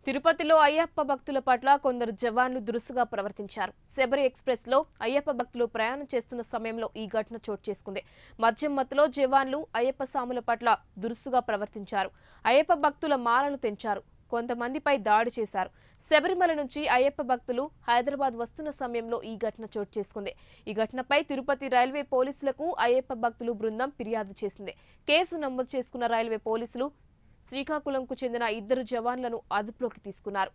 తిరుపతిలో అయ్యప్ప భక్తుల పట్ల కొందరు జవాన్లు దురుసుగా ప్రవర్తించారు శబరి ఎక్స్ప్రెస్ లో అయ్యప్ప భక్తులు ప్రయాణం చేస్తున్న సమయంలో ఈ ఘటన చోటు చేసుకుంది మద్యం మత్తులో జవాన్లు అయ్యప్ప సాముల పట్ల దురుసుగా ప్రవర్తించారు అయ్యప్ప భక్తుల మాలలు తెంచారు కొంతమందిపై దాడి చేశారు శబరిమల నుంచి అయ్యప్ప భక్తులు హైదరాబాద్ వస్తున్న సమయంలో ఈ ఘటన చోటు చేసుకుంది ఈ ఘటనపై తిరుపతి రైల్వే పోలీసులకు అయ్యప్ప భక్తులు బృందం ఫిర్యాదు చేసింది కేసు నమోదు చేసుకున్న రైల్వే పోలీసులు శ్రీకాకుళంకు చెందిన ఇద్దరు జవాన్లను అదుపులోకి తీసుకున్నారు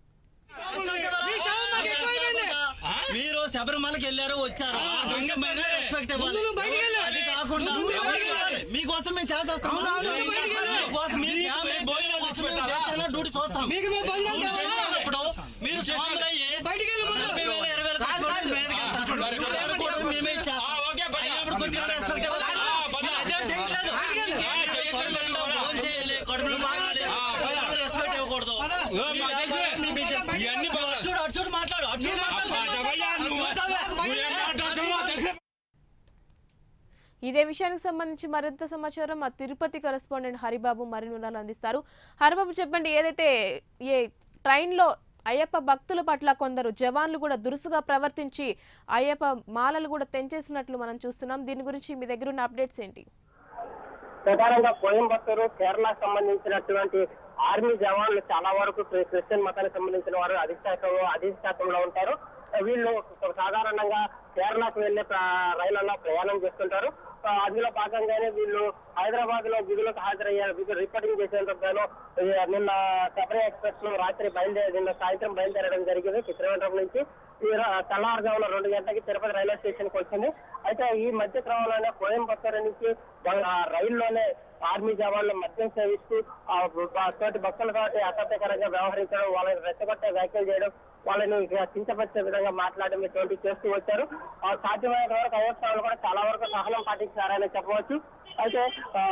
మీరు శబరిమలకి వెళ్ళారు వచ్చారు అందమైన రెస్పెక్ట్ ఇవ్వాలి. ముందు నువ్వు బయటికి వెళ్ళు. అది కాకుండా ముందు నువ్వు బయటికి వెళ్ళు. మీకోసం మేము చేసేస్తాం అవును, నువ్వు బయటికి వెళ్ళు. మీకోసం మీ ఫ్యామిలీ భోజనం కోసం మేము చేస్తాను, డ్యూటీ చూస్తాం మీకు మేము భోజనం డ్యూటీ కావాలా? చేస్తున్నప్పుడు మీరు స్వాములు అయ్యి బయటికి వెళ్ళి ముందు. నలభై వేలు, ఇరవై వేలు ఖర్చు పెట్టి మీదకి వెళ్తారు. అది కూడా మేమే చేస్తాం. అయినప్పుడు కొద్దిగా రెస్పెక్ట్ ఇవ్వాలి. అదే చేయట్లేదు. ఫోన్ చేయాలి, కడుపులో మాట్లాడాలి. రెస్పెక్ట్ ఇవ్వకూడదు మీ వ్యాపారం మీ business. ఇవన్నీ బాగా- అటు చూడు అటు చూడు మాట్లాడు అటు చూడు మాట్లాడు. ఇదే విషయానికి సంబంధించి మరింత సమాచారం మా తిరుపతి కరెస్పాండెంట్ హరిబాబు మరిన్ని అందిస్తారు హరిబాబు చెప్పండి ఏదైతే ఏ ట్రైన్లో అయ్యప్ప భక్తుల పట్ల కొందరు జవాన్లు కూడా దురుసుగా ప్రవర్తించి అయ్యప్ప మాలలు కూడా తెంచేసినట్లు మనం చూస్తున్నాం దీని గురించి మీ దగ్గర ఉన్న అప్డేట్స్ ఏంటి ప్రధానంగా కోయంబత్తూరు కేరళకు సంబంధించినటువంటి ఆర్మీ జవాన్లు చాలా వరకు క్రి- క్రిస్టియన్ మతానికి సంబంధించిన వారు అధిశాఖం అధిశాఖంలో ఉంటారు వీళ్ళు సాధారణంగా కేరళకు వెళ్లే ప్ర- రైళ్లలో ప్రయాణం చేస్తుంటారు ఆ, అందులో భాగంగానే వీళ్ళు హైదరాబాద్ లో విధులకు హాజరయ్యారు విధులు రిపోర్టింగ్ చేసేందుకు గాను ఈ నిన్న సబరి ఎక్స్ప్రెస్ లో రాత్రి బయలుదేరి నిన్న సాయంత్రం బయలుదేరడం జరిగింది చిత్రమండలం నుంచి ఈ ర- తెల్లవారుజామున రెండు గంటలకి తిరుపతి రైల్వే స్టేషన్ కి వచ్చింది అయితే ఈ మధ్య క్రమంలోనే కోయంబత్తూరు నుంచి బ- ఆ రైల్లోనే ఆర్మీ జవాన్లు మద్యం సేవిస్తూ ఆ బ- తోటి భక్తులతోటి అసభ్యకరంగా వ్యవహరించడం వాళ్ళని రెచ్చగొట్టే వ్యాఖ్యలు చేయడం వాళ్ళని ఇక కించపరిచే విధంగా మాట్లాడడం ఇటువంటి చేస్తూ వచ్చారు ఆ సాధ్యమైనంత వరకు అయ్యప్ప స్వాములు కూడా చాలా వరకు సహనం పాటించారని చెప్పవచ్చు అయితే ఆ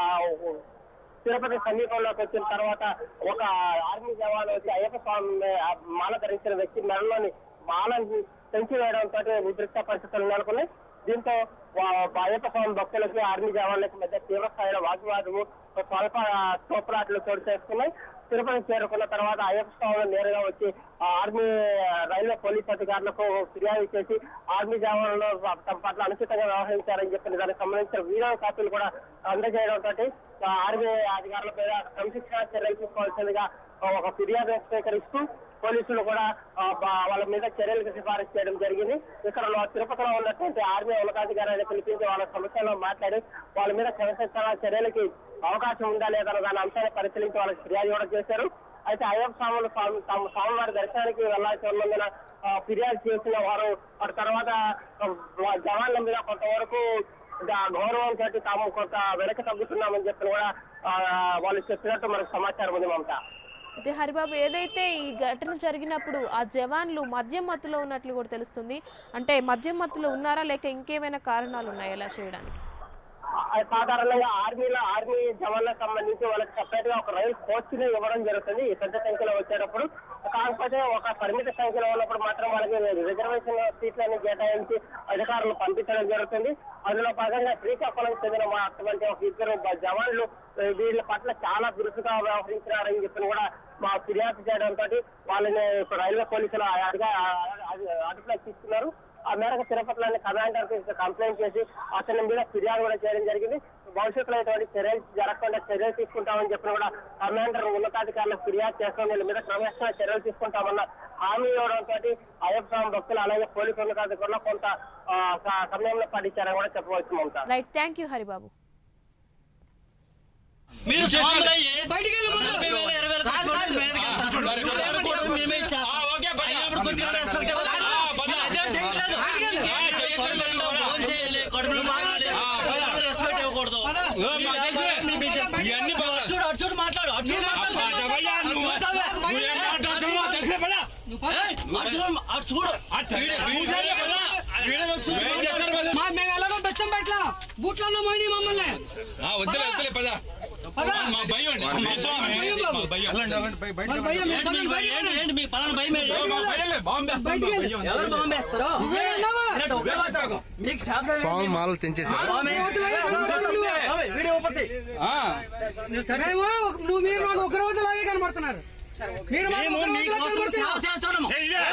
తిరుపతి సమీపంలోకి వచ్చిన తర్వాత ఒక ఆర్మీ జవాన్ వచ్చి అయ్యప్ప స్వామి ఆ మాల ధరించిన వ్యక్తి మెడలోని మాలను పెంచి వేయడంతో ఉద్రిక్త పరిస్థితులు నెలకొన్నాయి దీంతో వా- అయ్యప్ప స్వామి భక్తులకి ఆర్మీ జవాన్లకి మధ్య తీవ్ర స్థాయిలో వాగ్వాదము స్వల్ప తోపులాట్లు చోటు చేసుకున్నాయి తిరుపతి చేరుకున్న తర్వాత అయ్యప్ప స్వాములు నేరుగా వచ్చి ఆ ఆర్మీ రైల్వే పోలీస్ అధికారులకు ఫిర్యాదు చేసి ఆర్మీ జవాన్లు తమ పట్ల అనుచితంగా వ్యవహరించారని చెప్పిన దానికి సంబంధించిన వీడియో కాపీలు కూడా అందజేయడంతో ఆర్మీ అధికారుల మీద క్రమశిక్షణ చర్యలు తీసుకోవాల్సిందిగా ఒక ఫిర్యాదు స్వీకరిస్తూ పోలీసులు కూడా ఆ, బా- వాళ్ళ మీద చర్యలకు సిఫారసు చేయడం జరిగింది ఇక్కడ లో- తిరుపతిలో ఉన్నటువంటి ఆర్మీ ఉన్నతాధికారాన్ని పిలిపించి వాళ్ళ సమస్యల్లో మాట్లాడి వాళ్ళ మీద క్రమశిక్షణ చర్యలకి అవకాశం ఉందా లేదా అన్న దాని అంశాన్ని పరిశీలించి వాళ్ళకి ఫిర్యాదు కూడా చేశారు అయితే అయ్యప్ప స్వాములు స్వామి- తమ స్వామివారి దర్శనానికి వెళ్లాల్సి ఉన్నందున ఆ, ఫిర్యాదు చేసిన వారు ఆ తర్వాత ఆ, వా- జవాన్ల మీద కొంతవరకు దా- గౌరవం తోటి తాము కొంత వెనక తగ్గుతున్నామని చెప్పి కూడా ఆ, వాళ్ళు చెప్పినట్టు మనకు సమాచారం ఉంది మమత అయితే హరిబాబు ఏదైతే ఈ ఘటన జరిగినప్పుడు ఆ జవాన్లు మద్యం మత్తులో ఉన్నట్లు కూడా తెలుస్తుంది అంటే మద్యం మత్తులో ఉన్నారా లేక ఇంకేమైనా కారణాలు ఉన్నాయా ఇలా చేయడానికి ఆ, సాధారణంగా ఆర్మీలో ఆర్మీ జవాన్లకు సంబంధించి వాళ్ళకి సపరేట్ గా ఒక రైలు కోచ్ ని ఇవ్వడం జరుగుతుంది ఈ పెద్ద సంఖ్యలో వచ్చేటప్పుడు కాకపోతే ఒక పరిమిత సంఖ్యలో ఉన్నప్పుడు మాత్రం వాళ్ళకి రిజర్వేషన్ సీట్లని కేటాయించి అధికారులు పంపించడం జరుగుతుంది అందులో భాగంగా శ్రీకాకుళం చెందిన మా అటువంటి ఒక ఇద్దరు బ- జవాన్లు ఆ, వీళ్ళ పట్ల చాలా దురుసుగా వ్యవహరించినారని చెప్పి కూడా మా ఫిర్యాదు చేయడంతో వాళ్ళని ఇప్పుడు రైల్వే పోలీసులు ఆ- అడిగా ఆ- అది అదుపులోకి తీసుకున్నారు ఆ మేరకు తిరుపతిలోని కమాండర్ కి కంప్లైంట్ చేసి అతని మీద ఫిర్యాదు కూడా చేయడం జరిగింది భవిష్యత్తులో ఇటువంటి చర్యలు జరగకుండా చర్యలు తీసుకుంటామని చెప్పిన కూడా కమాండర్ ఉన్నతాధికారులకు ఫిర్యాదు చేస్తాం వీళ్ళ మీద క్రమేశ్వర చర్యలు తీసుకుంటామన్న హామీ ఇవ్వడంతో అయ్యప్ప స్వామి భక్తులు అలాగే పోలీసు ఉన్నతాధికారులు కొంత ఆ, స- సమయంలో పట్టించారని కూడా చెప్పవచ్చు Mamata right thank you Haribabu మీరు స్వాములు అయ్యి బయటికి వెళ్ళి ముందు. నలభై వేలు, ఇరవై వేలు ఖర్చు పెట్టి మీదకి వెళ్తారు. అది కూడా మేమే చేస్తాం. అయినప్పుడు కొద్దిగా రెస్పెక్ట్ ఇవ్వాలి. అదే చేయట్లేదు. ఫోన్ చేయాలి, కడుపులో మాట్లాడాలి. రెస్పెక్ట్ ఇవ్వకూడదు మీ వ్యాపారం మీ business. ఇవన్నీ బాగా- అటు చూడు అటు చూడు మాట్లాడు అటు చూడు మాట్లాడు. అటు చూస్తావే. ఏయ్, అటు చూడు, అటు చూడు. వీడియో- వీడియో చూసి మాట్లాడు. మా మేము ఎలాగో బెచ్చం పెట్టలా బూట్లలో మోయిని మమ్మల్ని వద్దులే వద్దులే పద పద. మా భయం అండి మా స్వామి మా భయం వాళ్ళ భయం ఏంటి పదండి, మీ భయం? బయటికి ఏంటి? వెళ్ళండి. ఏంటి మీ పలానా భయం ఏంటి? మా భయంలే బాంబేస్తాం బయటికి మా వెళ్ళి. భయం ఎవరు బాంబేస్తారో? నువ్వే అన్నావా? ఇలాంటి ఉగ్రవాదులు. మీకు శాస్త్రం స్వామి మాలలు తెంచేశారు స్వామి, స్వామి, వీడియో ఒకటి. ఆ, నువ్వు సరే. మేము ఒక- నువ్వు మీరు మాకు ఉగ్రవాదులాగే కనబడుతున్నారు మీరు మాకు మేము ఒక రోజు నీకోసం లెక్కలు సేవ కొడుతున్నాం. చేస్తున్నాము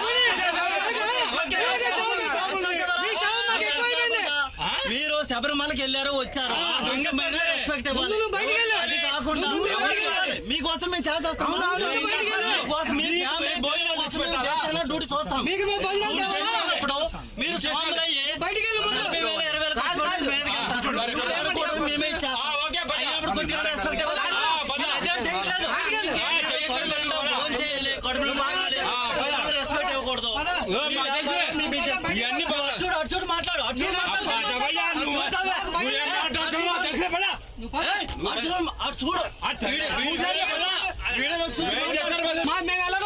మీ సేవ మాకు ఎక్కువైపోయింది. మీరు శబరిమలకి వెళ్ళారు వచ్చారు ఆ గంగపైన రెస్పెక్ట్ ఇవ్వాలి ముందు నువ్వు బయటికి వెళ్ళు. అది కాకుండా నువ్వు బయటికి వెళ్ళు. మీకోసం మేము చేస్తాం అవును, నువ్వు బయటికి వెళ్ళు. మీకోసం మీ ఫ్యామిలీ భోజనం కోసం మేము చేస్తున్న డ్యూటీ చూస్తాం మీకు మేము బంద్ డ్యూటీ చేస్తామా? చేస్తున్నప్పుడు మీరు స్వాములు అయ్యి బయటికి వెళ్ళి ముందు. నలభై వేలు, ఇరవై వేలు ఖర్చు పెట్టి మీదకి వెళ్తారు. మేము కూడా మేమే ఇచ్చేస్తాం. ఆ, ఓకే, పద. అయినప్పుడు కొద్దిగా రెస్పెక్ట్ ఇవ్వాలి. ఆ, పద. అదే చేయట్లేదు. ఆ, చేయట్లేదు. ఫోన్ చేయాలి, కడుపులో బాగాలి. ఆ, పద. రెస్పెక్ట్ ఇవ్వకూడదు ఓ, మా దేశమే. మీ బిజినెస్. ఇవన్నీ పద. అటు చూడు, అటు చూడు మాట్లాడు అటు చూడు మాట్లాడు. అబ్బయ్యా, నువ్వు నువ్వేం మాట్లాడుతున్నావో తెలుసా పద. ఏయ్, అటు చూడు, అటు చూడు. ఆ, వీడియో- చూసానే పద. వీడియో చూసి ఏం మాట్లాడు. చేస్తారు పద. మా- మేము ఎలాగో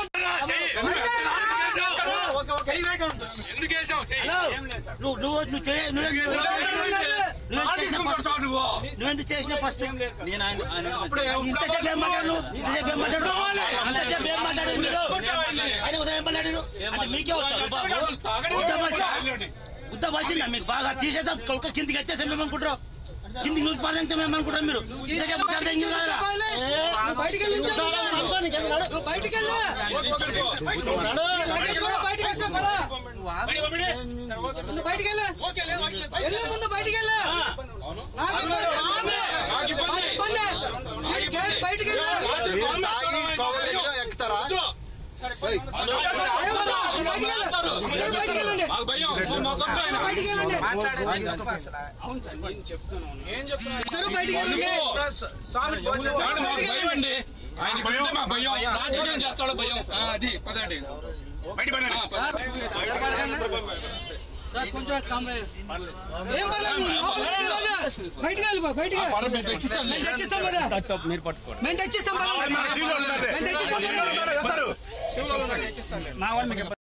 ఎందుకు వేసావు? చెయ్యి. నువ్వు నువ్వు నువ్వు చేయ- నువ్వు నువ్వు- ఆఫీసుకు కొడతావు నువ్వు. నువ్వెందుకు చేసిన ఫస్ట్ నేను ఆయన- ఆయన- ఇంతసేపు ఏం మాట్లాడు నువ్వు? ఇంతసేపు ఏం మాట్లాడు ఇంతసేపు ఏం మాట్లాడారు మీరు ఆయన కోసం ఏం మాట్లాడారు అంటే మీకే వచ్చారు బాబు గుద్ద బలిచా గుద్ద బలిచిందా మీకు బాగా తీసేసాం కొడుకు కిందికి ఎత్తేసాం మేము అనుకుంటారు కిందికి నువ్వు పాదంతే మేము అనుకుంటాం మీరు ఇంతసేపు ఒకసారి తెంగి కదరా నువ్వు బయటికి వెళ్ళి ఉంచు. నువ్వు బయటికి వెళ్ళు. లగేజ్ కూడా బయటికి వేస్తాం పద. ముందు బయటికి వెళ్ళు. వెళ్ళు ముందు బయటికి వెళ్ళు. నాకు ఇబ్బంది. నాకు ఇబ్బంది. మీరు గేట్ బయటికి వెళ్ళు. తాగి చౌక దగ్గర ఎక్కుతారా నువ్వు బయటికి వెళ్ళు. అందరూ బయటికి వెళ్ళండి. మాకు భయం. మా మొఖంతో ఆయన. బయటికి వెళ్ళండి. ఇద్దరు బయటికి వెళ్ళండి. వాడు మాకు భయం అండి ఆయన భయం మా భయం రాజకీయం చేస్తాడు భయం ఆ, అది పదండి బయట సార్ కొంచెం కమ్ ఏం పర్లేదు నువ్వు లోపలికి వెళ్ళండి. బయటికి వెళ్ళి బా, బయటికి వెళ్ళు. మేము తెచ్చిస్తాం కదా మీరు పట్టుకోండి మేము తెచ్చిస్తాం కదా మేము తెచ్చిస్తాం కదా. నా వాడు మీకు